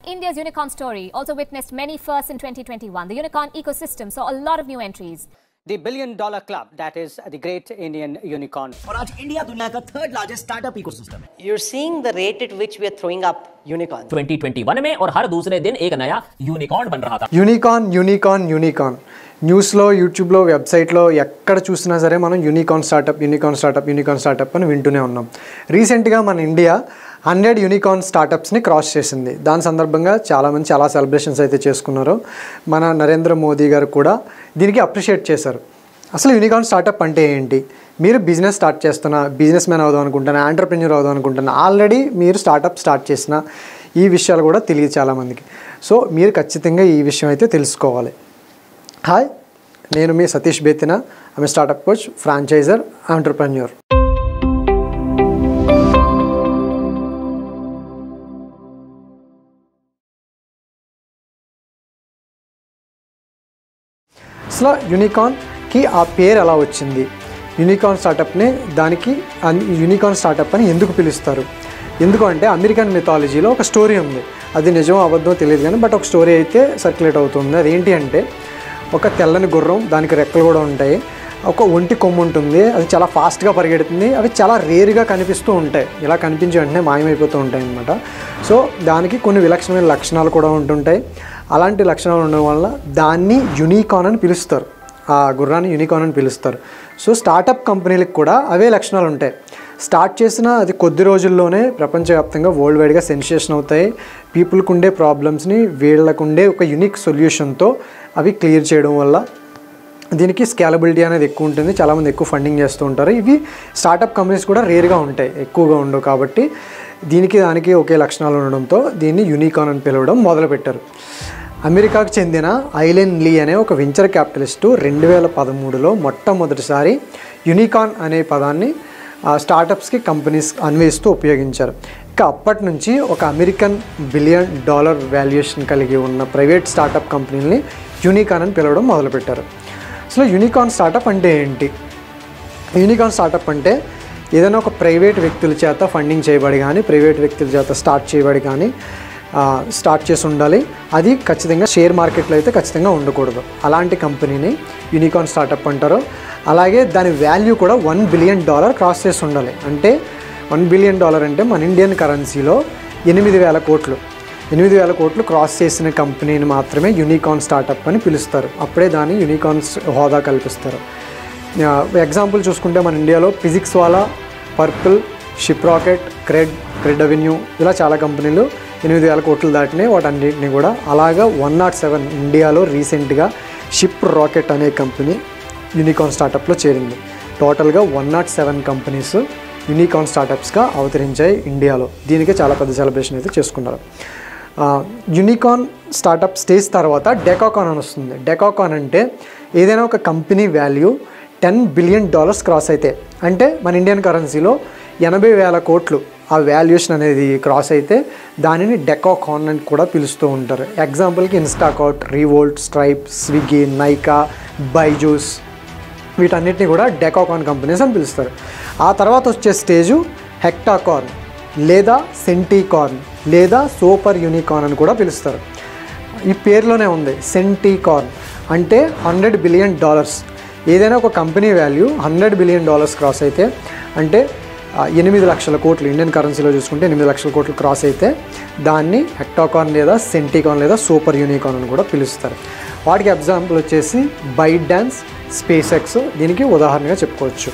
India's unicorn story also witnessed many firsts in 2021. The unicorn ecosystem saw a lot of new entries. The billion dollar club, that is the great Indian unicorn. और आज India दुनिया का third largest startup ecosystem है You're seeing the rate at which we are throwing up unicorns. 2021 में और हर दूसरे दिन एक नया यूनिकॉर्न बन रहा था యూనికాన్ యూనికాన్ యూనికాన్ న్యూస్లో యూట్యూబ్లో వెబ్సైట్లో ఎక్కడ చూసినా సరే మనం unicorn startup unicorn startup unicorn startup అని వింటూనే ఉన్నాం రీసెంట్గా మన ఇండియా హండ్రెడ్ యూనికాన్ స్టార్టప్స్ని క్రాస్ చేసింది దాని సందర్భంగా చాలామంది చాలా సెలబ్రేషన్స్ అయితే చేసుకున్నారు మన నరేంద్ర మోదీ గారు కూడా దీనికి అప్రిషియేట్ చేశారు అసలు యూనికాన్ స్టార్టప్ అంటే ఏంటి మీరు బిజినెస్ స్టార్ట్ చేస్తున్నా బిజినెస్ మ్యాన్ అవుదాం అనుకుంటున్నా ఆంటర్ప్రెన్యూర్ అవుదాం అనుకుంటున్నా ఆల్రెడీ మీరు స్టార్టప్ స్టార్ట్ చేసిన ఈ విషయాలు కూడా తెలియదు చాలామందికి సో మీరు ఖచ్చితంగా ఈ విషయం అయితే తెలుసుకోవాలి హాయ్ నేను మీ సతీష్ బేతిన ఆమె స్టార్టప్ కోచ్ ఫ్రాంచైజర్ ఆంటర్ప్రెన్యూర్ అసలు యూనికాన్కి ఆ పేరు ఎలా వచ్చింది యూనికాన్ స్టార్టప్ని దానికి అన్- యూనికాన్ స్టార్టప్ అని ఎందుకు పిలుస్తారు ఎందుకు అంటే అమెరికన్ మిథాలజీలో ఒక స్టోరీ ఉంది అది నిజం అబద్ధం తెలియదు కానీ బట్ ఒక స్టోరీ అయితే సర్క్యులేట్ అవుతుంది అదేంటి అంటే ఒక తెల్లని గుర్రం దానికి రెక్కలు కూడా ఉంటాయి ఒక ఒంటి కొమ్ము ఉంటుంది అది చాలా ఫాస్ట్గా పరిగెడుతుంది అవి చాలా రేరుగా కనిపిస్తూ ఉంటాయి ఇలా కనిపించే వెంటనే మాయమైపోతూ ఉంటాయి అన్నమాట సో దానికి కొన్ని విలక్షణమైన లక్షణాలు కూడా ఉంటుంటాయి అలాంటి లక్షణాలు ఉండడం వల్ల దాన్ని యునికాన్ అని పిలుస్తారు ఆ గుర్రాన్ని యూనికాన్ అని పిలుస్తారు సో స్టార్టప్ కంపెనీలకు కూడా అవే లక్షణాలు ఉంటాయి స్టార్ట్ చేసిన అది కొద్ది రోజుల్లోనే ప్రపంచవ్యాప్తంగా వరల్డ్ వైడ్గా సెన్సేషన్ అవుతాయి పీపుల్కి ఉండే ప్రాబ్లమ్స్ని వీళ్ళకు ఉండే ఒక యునిక్ సొల్యూషన్తో అవి క్లియర్ చేయడం వల్ల దీనికి స్కేలబిలిటీ అనేది ఎక్కువ ఉంటుంది చాలామంది ఎక్కువ ఫండింగ్ చేస్తూ ఉంటారు ఇవి స్టార్టప్ కంపెనీస్ కూడా రేర్గా ఉంటాయి ఎక్కువగా ఉండవు కాబట్టి దీనికి దానికి ఒకే లక్షణాలు ఉండడంతో దీన్ని యూనికాన్ అని పిలవడం మొదలుపెట్టారు అమెరికాకు చెందిన ఐలెన్ లీ అనే ఒక వెంచర్ క్యాపిటలిస్టు రెండు వేల పదమూడులో మొట్టమొదటిసారి యూనికాన్ అనే పదాన్ని ఆ, స్టార్టప్స్కి కంపెనీస్ అన్వయిస్తూ ఉపయోగించారు ఇక అప్పటి నుంచి ఒక అమెరికన్ బిలియన్ డాలర్ వాల్యుయేషన్ కలిగి ఉన్న ప్రైవేట్ స్టార్టప్ కంపెనీని యూనికాన్ అని పిలవడం మొదలుపెట్టారు అసలు యూనికాన్ స్టార్టప్ అంటే ఏంటి యూనికాన్ స్టార్టప్ అంటే ఏదైనా ఒక ప్రైవేట్ వ్యక్తుల చేత ఫండింగ్ చేయబడి కానీ ప్రైవేట్ వ్యక్తుల చేత స్టార్ట్ చేయబడి కానీ ఆ, స్టార్ట్ చేసి ఉండాలి అది ఖచ్చితంగా షేర్ మార్కెట్లో అయితే ఖచ్చితంగా ఉండకూడదు అలాంటి కంపెనీని యూనికాన్ స్టార్టప్ అంటారు అలాగే దాని వాల్యూ కూడా వన్ బిలియన్ డాలర్ క్రాస్ చేసి ఉండాలి అంటే వన్ బిలియన్ డాలర్ అంటే మన ఇండియన్ కరెన్సీలో ఎనిమిది వేల కోట్లు ఎనిమిది వేల కోట్లు క్రాస్ చేసిన కంపెనీని మాత్రమే యూనికాన్ స్టార్టప్ అని పిలుస్తారు అప్పుడే దాన్ని యూనికాన్స్ హోదా కల్పిస్తారు ఎగ్జాంపుల్ చూసుకుంటే మన ఇండియాలో physics Wallah purple ship rocket CRED CRED avenue ఇలా చాలా కంపెనీలు ఎనిమిది వేల కోట్లు దాటినాయి వాటన్నిటిని కూడా అలాగా వన్ నాట్ సెవెన్ ఇండియాలో రీసెంట్గా షిప్ రాకెట్ అనే కంపెనీ యూనికాన్ స్టార్టప్లో చేరింది టోటల్గా one naught seven companies unicorn స్టార్టప్స్గా అవతరించాయి ఇండియాలో దీనికి చాలా పెద్ద సెలబ్రేషన్ అయితే చేసుకున్నారు ఆ, యూనికాన్ స్టార్టప్ స్టేజ్ తర్వాత డెకాకాన్ అని వస్తుంది డెకాకాన్ అంటే ఏదైనా ఒక company value ten billion dollars cross అయితే అంటే మన ఇండియన్ కరెన్సీలో ఎనభై వేల కోట్లు ఆ వాల్యుయేషన్ అనేది క్రాస్ అయితే దానిని డెకాకాన్ అని కూడా పిలుస్తూ ఉంటారు ఎగ్జాంపుల్కి Instacart Revolut Stripe Swiggy Nykaa Byju's వీటన్నిటిని కూడా డెకాకాన్ కంపెనీస్ అని పిలుస్తారు ఆ తర్వాత వచ్చే స్టేజు హెక్టాకార్న్ లేదా సెంటీకార్న్ లేదా సూపర్ యూనికార్న్ అని కూడా పిలుస్తారు ఈ పేరులోనే ఉంది సెంటీకార్న్ అంటే హండ్రెడ్ బిలియన్ డాలర్స్ ఏదైనా ఒక company value hundred billion dollars cross అయితే అంటే ఆ, ఎనిమిది లక్షల కోట్లు ఇండియన్ కరెన్సీలో చూసుకుంటే ఎనిమిది లక్షల కోట్లు క్రాస్ అయితే దాన్ని హెక్టాకాన్ లేదా సెంటీకాన్ లేదా సూపర్ యూనికాన్ అని కూడా పిలుస్తారు వాటికి ఎగ్జాంపుల్ వచ్చేసి బైట్ డ్యాన్స్ స్పేస్ ఎక్స్ దీనికి ఉదాహరణగా చెప్పుకోవచ్చు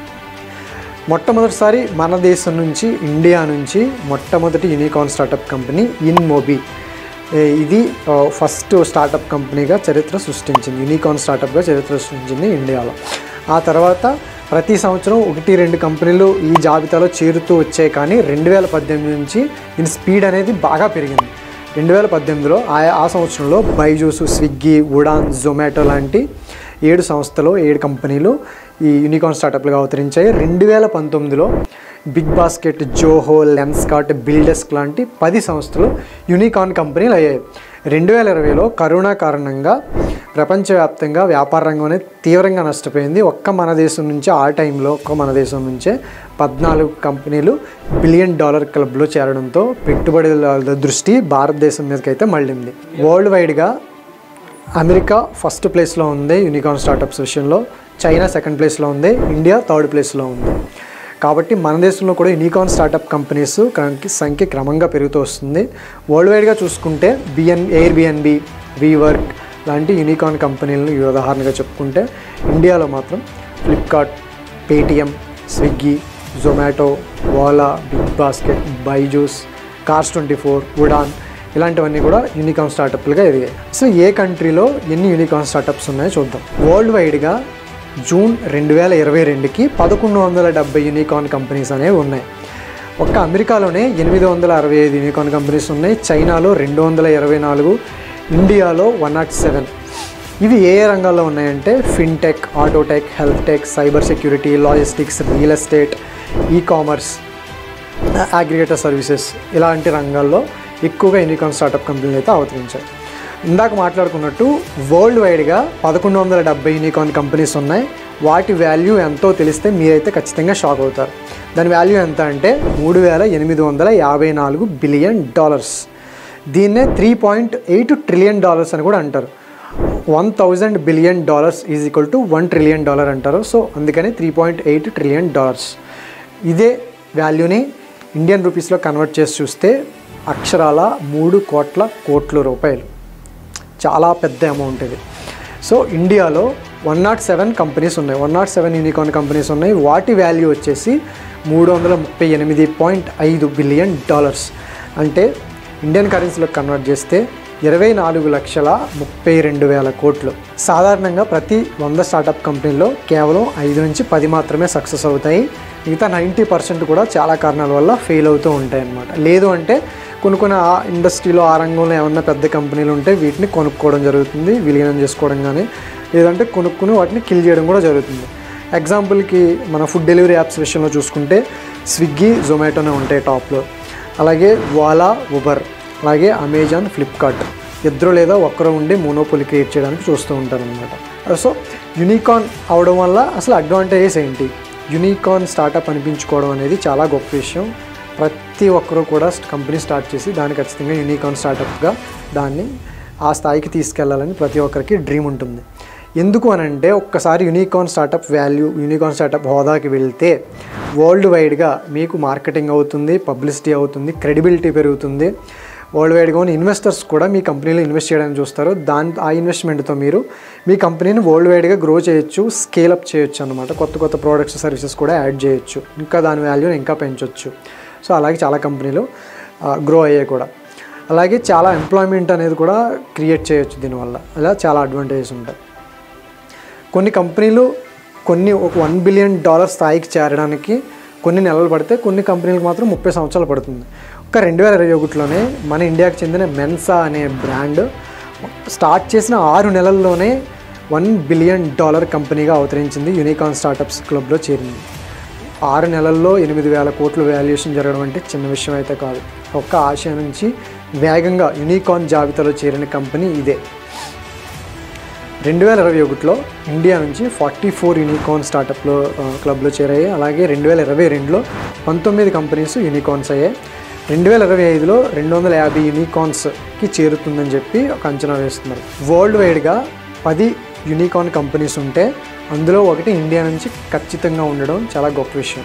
మొట్టమొదటిసారి మన దేశం నుంచి ఇండియా నుంచి మొట్టమొదటి యూనికాన్ స్టార్టప్ కంపెనీ ఇన్మోబీ ఏ, ఇది ఆ, ఫస్ట్ స్టార్టప్ కంపెనీగా చరిత్ర సృష్టించింది యూనికాన్ స్టార్టప్గా చరిత్ర సృష్టించింది ఇండియాలో ఆ తర్వాత ప్రతి సంవత్సరం ఒకటి రెండు కంపెనీలు ఈ జాబితాలో చేరుతూ వచ్చాయి కానీ రెండు వేల పద్దెనిమిది నుంచి దీని స్పీడ్ అనేది బాగా పెరిగింది రెండు వేల పద్దెనిమిదిలో ఆ ఆ సంవత్సరంలో బైజూస్ స్విగ్గీ ఉడాన్ జొమాటో లాంటి ఏడు సంస్థలు ఏడు కంపెనీలు ఈ యూనికాన్ స్టార్టప్లుగా అవతరించాయి రెండు వేల పంతొమ్మిదిలో బిగ్ బాస్కెట్ జోహో లెన్స్కాట్ బిల్డెస్క్ లాంటి పది సంస్థలు యూనికాన్ కంపెనీలు అయ్యాయి రెండు వేల ఇరవైలో కరోనా కారణంగా ప్రపంచవ్యాప్తంగా వ్యాపార రంగం అనేది తీవ్రంగా నష్టపోయింది ఒక్క మన దేశం నుంచే ఆ టైంలో ఒక్క మన దేశం నుంచే పద్నాలుగు కంపెనీలు బిలియన్ డాలర్ క్లబ్లో చేరడంతో పెట్టుబడుల దృష్టి భారతదేశం మీదకైతే మళ్ళింది వరల్డ్ వైడ్గా అమెరికా ఫస్ట్ ప్లేస్లో ఉంది యూనికార్న్ స్టార్టప్స్ విషయంలో చైనా సెకండ్ ప్లేస్లో ఉంది ఇండియా థర్డ్ ప్లేస్లో ఉంది కాబట్టి మన దేశంలో కూడా యూనికార్న్ స్టార్టప్ కంపెనీస్ క్రమ- సంఖ్య క్రమంగా పెరుగుతూ వస్తుంది వరల్డ్ వైడ్గా చూసుకుంటే బిఎన్ ఎయిర్ బిఎన్బి వీవర్క్ లాంటి యూనికార్న్ కంపెనీలను ఈ ఉదాహరణగా చెప్పుకుంటే ఇండియాలో మాత్రం Flipkart Paytm Swiggy Zomato Ola Big Basket Byju's cars twenty four Udaan ఇలాంటివన్నీ కూడా యూనికార్న్ స్టార్టప్లుగా ఎదిగాయి సో ఏ కంట్రీలో ఎన్ని యూనికార్న్ స్టార్టప్స్ ఉన్నాయో చూద్దాం వరల్డ్ వైడ్గా జూన్ రెండు వేల ఇరవై రెండుకి పదకొండు వందల డెబ్బై యూనికార్న్ కంపెనీస్ అనేవి ఉన్నాయి ఒక్క అమెరికాలోనే ఎనిమిది వందల అరవై ఐదు యూనికార్న్ కంపెనీస్ ఉన్నాయి చైనాలో రెండు వందల ఇరవై నాలుగు ఇండియాలో వన్ నాట్ సెవెన్ ఇవి ఏ ఏ రంగాల్లో ఉన్నాయంటే fintech autotech health tech cyber security logistics real estate e commerce aggregator services ఇలాంటి రంగాల్లో ఎక్కువగా యూనికార్న్ స్టార్టప్ కంపెనీలు అయితే అవతరించాయి ఇందాక మాట్లాడుకున్నట్టు వరల్డ్ వైడ్గా పదకొండు వందల డెబ్బై యూనికార్న్ కంపెనీస్ ఉన్నాయి వాటి వాల్యూ ఎంతో తెలిస్తే మీరైతే ఖచ్చితంగా షాక్ అవుతారు దాని వాల్యూ ఎంత అంటే మూడు వేల ఎనిమిది వందల యాభై నాలుగు బిలియన్ డాలర్స్ దీన్నే three point eight trillion dollars అని కూడా అంటారు one thousand billion dollars is equal to one trillion dollar అంటారు సో అందుకని three point eight trillion dollars ఇదే వాల్యూని ఇండియన్ రూపీస్లో కన్వర్ట్ చేసి చూస్తే అక్షరాల మూడు కోట్ల కోట్ల రూపాయలు చాలా పెద్ద అమౌంట్ ఇది సో ఇండియాలో వన్ నాట్ సెవెన్ కంపెనీస్ ఉన్నాయి one naught seven unicorn companies ఉన్నాయి వాటి వాల్యూ వచ్చేసి మూడు వందల ముప్పై ఎనిమిది పాయింట్ ఐదు బిలియన్ డాలర్స్ అంటే ఇండియన్ కరెన్సీలో కన్వర్ట్ చేస్తే ఇరవై నాలుగు లక్షల ముప్పై రెండు వేల కోట్లు సాధారణంగా ప్రతి వంద స్టార్టప్ కంపెనీల్లో కేవలం ఐదు నుంచి పది మాత్రమే సక్సెస్ అవుతాయి మిగతా నైంటీ పర్సెంట్ కూడా చాలా కారణాల వల్ల ఫెయిల్ అవుతూ ఉంటాయి అన్నమాట లేదు అంటే కొన్ని కొన్ని ఆ ఇండస్ట్రీలో ఆ రంగంలో ఏమన్నా పెద్ద కంపెనీలు ఉంటే వీటిని కొనుక్కోవడం జరుగుతుంది విలీనం చేసుకోవడం కానీ లేదంటే కొనుక్కుని వాటిని కిల్ చేయడం కూడా జరుగుతుంది ఎగ్జాంపుల్కి మన ఫుడ్ డెలివరీ యాప్స్ విషయంలో చూసుకుంటే స్విగ్గీ జొమాటోనే ఉంటాయి టాప్లో అలాగే వాలా ఉబర్ అలాగే అమెజాన్ ఫ్లిప్కార్ట్ ఇద్దరు లేదా ఒక్కరు ఉండి మోనోపోలి క్రియేట్ చేయడానికి చూస్తూ ఉంటారు అనమాట సో యూనికార్న్ అవడం వల్ల అసలు అడ్వాంటేజెస్ ఏంటి యూనికార్న్ స్టార్టప్ అనిపించుకోవడం అనేది చాలా గొప్ప విషయం ప్రతి ఒక్కరూ కూడా కంపెనీ స్టార్ట్ చేసి దాన్ని ఖచ్చితంగా యూనికార్న్ స్టార్టప్గా దాన్ని ఆ స్థాయికి తీసుకెళ్లాలని ప్రతి ఒక్కరికి డ్రీమ్ ఉంటుంది ఎందుకు అని అంటే ఒక్కసారి unicorn startup value unicorn startup హోదాకి వెళ్తే వరల్డ్ వైడ్గా మీకు మార్కెటింగ్ అవుతుంది పబ్లిసిటీ అవుతుంది క్రెడిబిలిటీ పెరుగుతుంది వరల్డ్ వైడ్గా ఉన్న ఇన్వెస్టర్స్ కూడా మీ కంపెనీలో ఇన్వెస్ట్ చేయడానికి చూస్తారు దాని ఆ ఇన్వెస్ట్మెంట్తో మీరు మీ కంపెనీని వరల్డ్ వైడ్గా గ్రో చేయొచ్చు స్కేల్ అప్ చేయొచ్చు అనమాట కొత్త కొత్త ప్రోడక్ట్స్ సర్వీసెస్ కూడా యాడ్ చేయొచ్చు ఇంకా దాని వాల్యూని ఇంకా పెంచొచ్చు సో అలాగే చాలా కంపెనీలు గ్రో అయ్యాయి కూడా అలాగే చాలా ఎంప్లాయ్మెంట్ అనేది కూడా క్రియేట్ చేయొచ్చు దీనివల్ల అలా చాలా అడ్వాంటేజెస్ ఉంటాయి కొన్ని కంపెనీలు కొన్ని ఒక వన్ బిలియన్ డాలర్ స్థాయికి చేరడానికి కొన్ని నెలలు పడితే కొన్ని కంపెనీలకు మాత్రం ముప్పై సంవత్సరాలు పడుతుంది ఒక రెండు వేల ఇరవై ఒకటిలోనే మన ఇండియాకి చెందిన మెన్సా అనే బ్రాండ్ స్టార్ట్ చేసిన ఆరు నెలల్లోనే వన్ బిలియన్ డాలర్ కంపెనీగా అవతరించింది యూనికార్న్ స్టార్టప్స్ క్లబ్లో చేరింది ఆరు నెలల్లో ఎనిమిది వేల కోట్ల వాల్యుయేషన్ జరగడం అంటే చిన్న విషయం అయితే కాదు ఒక్క ఆశయం నుంచి వేగంగా యూనికార్న్ జాబితాలో చేరిన కంపెనీ ఇదే రెండు వేల ఇరవై ఒకటిలో ఇండియా నుంచి ఫార్టీ ఫోర్ యూనికార్న్ స్టార్టప్లో ఆ, క్లబ్లో చేరాయి అలాగే రెండు వేల ఇరవై రెండులో పంతొమ్మిది కంపెనీస్ యూనికార్న్స్ అయ్యాయి రెండు వేల ఇరవై ఐదులో రెండు వందల యాభై యూనికార్న్స్కి చేరుతుందని చెప్పి ఒక అంచనా వేస్తున్నారు వరల్డ్ వైడ్గా పది యూనికార్న్ కంపెనీస్ ఉంటే అందులో ఒకటి ఇండియా నుంచి ఖచ్చితంగా ఉండడం చాలా గొప్ప విషయం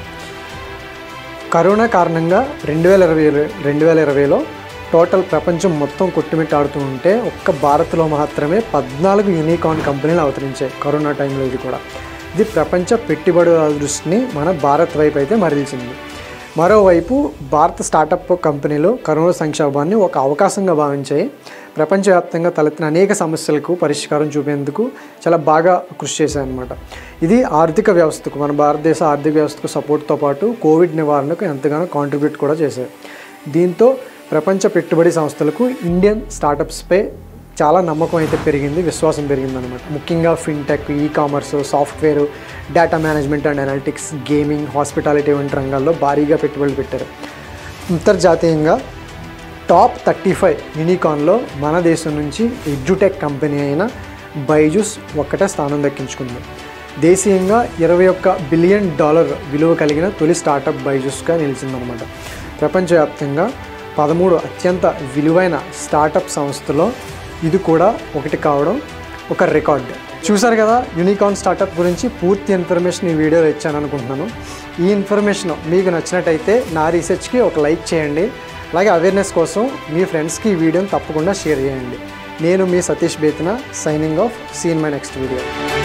కరోనా కారణంగా రెండు వేల ఇరవై రెండు వేల ఇరవైలో టోటల్ ప్రపంచం మొత్తం కొట్టుమిట్టాడుతూ ఉంటే ఒక్క భారత్లో మాత్రమే పద్నాలుగు యూనికార్న్ కంపెనీలు అవతరించాయి కరోనా టైంలో ఇది కూడా ఇది ప్రపంచ పెట్టుబడుల దృష్టిని మన భారత్ వైపు అయితే మరల్చింది మరోవైపు భారత స్టార్టప్ కంపెనీలు కరోనా సంక్షోభాన్ని ఒక అవకాశంగా భావించాయి ప్రపంచవ్యాప్తంగా తలెత్తిన అనేక సమస్యలకు పరిష్కారం చూపేందుకు చాలా బాగా కృషి చేశాయి అన్నమాట ఇది ఆర్థిక వ్యవస్థకు మన భారతదేశ ఆర్థిక వ్యవస్థకు సపోర్ట్తో పాటు కోవిడ్ నివారణకు ఎంతగానో కాంట్రిబ్యూట్ కూడా చేశాయి దీంతో ప్రపంచ పెట్టుబడి సంస్థలకు ఇండియన్ స్టార్టప్స్పై చాలా నమ్మకం అయితే పెరిగింది విశ్వాసం పెరిగింది అనమాట ముఖ్యంగా fintech e commerce software data management and analytics gaming hospitality వంటి రంగాల్లో భారీగా పెట్టుబడులు పెట్టారు అంతర్జాతీయంగా టాప్ థర్టీ ఫైవ్ యూనికాన్లో మన దేశం నుంచి ఎడ్యుటెక్ కంపెనీ అయిన బైజూస్ ఒక్కటే స్థానం దక్కించుకుంది దేశీయంగా ఇరవై ఒక్క బిలియన్ డాలర్ విలువ కలిగిన తొలి స్టార్టప్ బైజూస్గా నిలిచిందనమాట ప్రపంచవ్యాప్తంగా పదమూడు అత్యంత విలువైన స్టార్టప్ సంస్థలో ఇది కూడా ఒకటి కావడం ఒక రికార్డ్ చూసారు కదా యూనికాన్ స్టార్టప్ గురించి పూర్తి ఇన్ఫర్మేషన్ ఈ వీడియోలో ఇచ్చాను అనుకుంటున్నాను ఈ ఇన్ఫర్మేషన్ మీకు నచ్చినట్టయితే నా రీసెర్చ్కి ఒక లైక్ చేయండి అలాగే అవేర్నెస్ కోసం మీ ఫ్రెండ్స్కి ఈ వీడియోని తప్పకుండా షేర్ చేయండి నేను మీ Satish Bethana signing off seen my next video